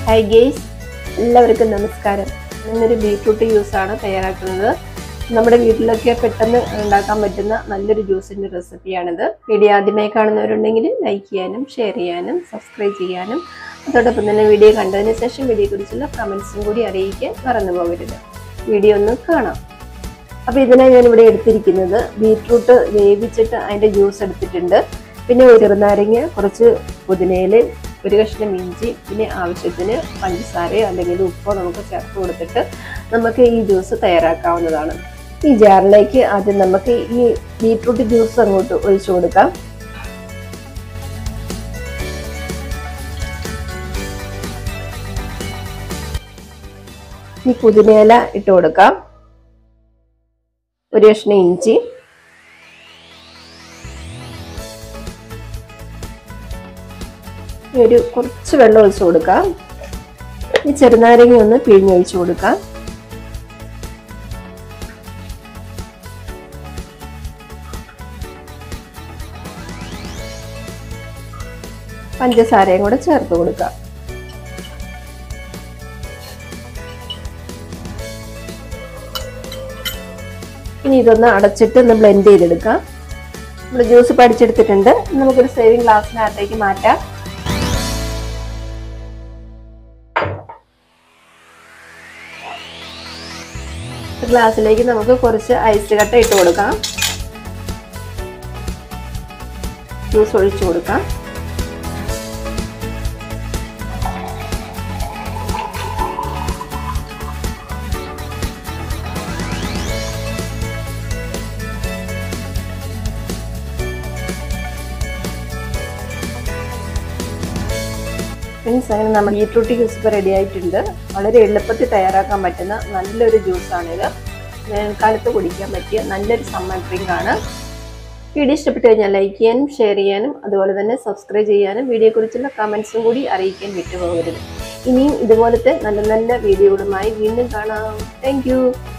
hi guys എല്ലാവർക്കും നമസ്കാരം ഇന്നൊരു ബീട്രൂട്ട് ജ്യൂസാണ് തയ്യാറാക്കുന്നത് നമ്മുടെ വീട്ടിലൊക്കെ പെട്ടെന്ന് ഉണ്ടാക്കാൻ പറ്റുന്ന നല്ലൊരു ജ്യൂസിൻ്റെ റെസിപ്പിയാണിത് വീഡിയോ ആദ്യമായി കാണുന്നവരുണ്ടെങ്കിൽ ലൈക്ക് ചെയ്യാനും ഷെയർ ചെയ്യാനും സബ്സ്ക്രൈബ് ചെയ്യാനും അതോടൊപ്പം തന്നെ വീഡിയോ കണ്ടതിന് ശേഷം വീഡിയോയെക്കുറിച്ചുള്ള കമൻസും കൂടി അറിയിക്കാൻ മറന്നു പോകരുത് വീഡിയോ ഒന്ന് കാണാം അപ്പോൾ ഇതിനായി ഞാൻ ഇവിടെ എടുത്തിരിക്കുന്നത് ബീട്രൂട്ട് വേവിച്ചിട്ട് അതിൻ്റെ ജ്യൂസ് എടുത്തിട്ടുണ്ട് പിന്നെ ഒരു ചെറുനാരങ്ങ കുറച്ച് പുതിനയില ഒരു കഷ്ണം ഇഞ്ചി പിന്നെ ആവശ്യത്തിന് പഞ്ചസാരയോ അല്ലെങ്കിൽ ഉപ്പോ നമുക്ക് ചേർത്ത് കൊടുത്തിട്ട് നമുക്ക് ഈ ജ്യൂസ് തയ്യാറാക്കാവുന്നതാണ് ഈ ജാറിലേക്ക് ആദ്യം നമുക്ക് ഈ ബീട്രൂട്ട് ജ്യൂസ് അങ്ങോട്ട് ഒഴിച്ചു കൊടുക്കാം ഈ പുതിനയില ഇട്ട് കൊടുക്കാം ഒരു കഷ്ണം ഇഞ്ചി ഒരു കുറച്ച് വെള്ളം ഒഴിച്ചു കൊടുക്കാം ഈ ചെറുനാരങ്ങ ഒന്ന് പിഴിഞ്ഞൊഴിച്ചു കൊടുക്കാം പഞ്ചസാരയും കൂടെ ചേർത്ത് കൊടുക്കാം ഇനി ഇതൊന്ന് അടച്ചിട്ട് ഒന്ന് ബ്ലെൻഡ് ചെയ്തെടുക്കാം നമ്മൾ ജ്യൂസ് പഠിച്ചെടുത്തിട്ടുണ്ട് നമുക്കൊരു സേവിങ് ഗ്ലാസ്സിനകത്തേക്ക് മാറ്റാം ഗ്ലാസ്സിലേക്ക് നമുക്ക് കുറച്ച് ഐസ് കട്ട ഇട്ട് കൊടുക്കാം ജ്യൂസ് ഒഴിച്ചു കൊടുക്കാം ഫ്രണ്ട്സ് അങ്ങനെ നമ്മുടെ ബീട്രൂട്ട് ജ്യൂസ് ഇപ്പോൾ റെഡി ആയിട്ടുണ്ട് വളരെ എളുപ്പത്തിൽ തയ്യാറാക്കാൻ പറ്റുന്ന നല്ലൊരു ജ്യൂസാണിത് വേനൽക്കാലത്ത് കുടിക്കാൻ പറ്റിയ നല്ലൊരു സമ്മർ ഡ്രിങ്ക് ആണ് വീഡിയോ ഇഷ്ടപ്പെട്ട് കഴിഞ്ഞാൽ ലൈക്ക് ചെയ്യാനും ഷെയർ ചെയ്യാനും അതുപോലെ തന്നെ സബ്സ്ക്രൈബ് ചെയ്യാനും വീഡിയോയെക്കുറിച്ചുള്ള കമൻസും കൂടി അറിയിക്കാൻ വിട്ടുപോകരുത് ഇനിയും ഇതുപോലത്തെ നല്ല നല്ല വീഡിയോകളുമായി വീണ്ടും കാണാം താങ്ക്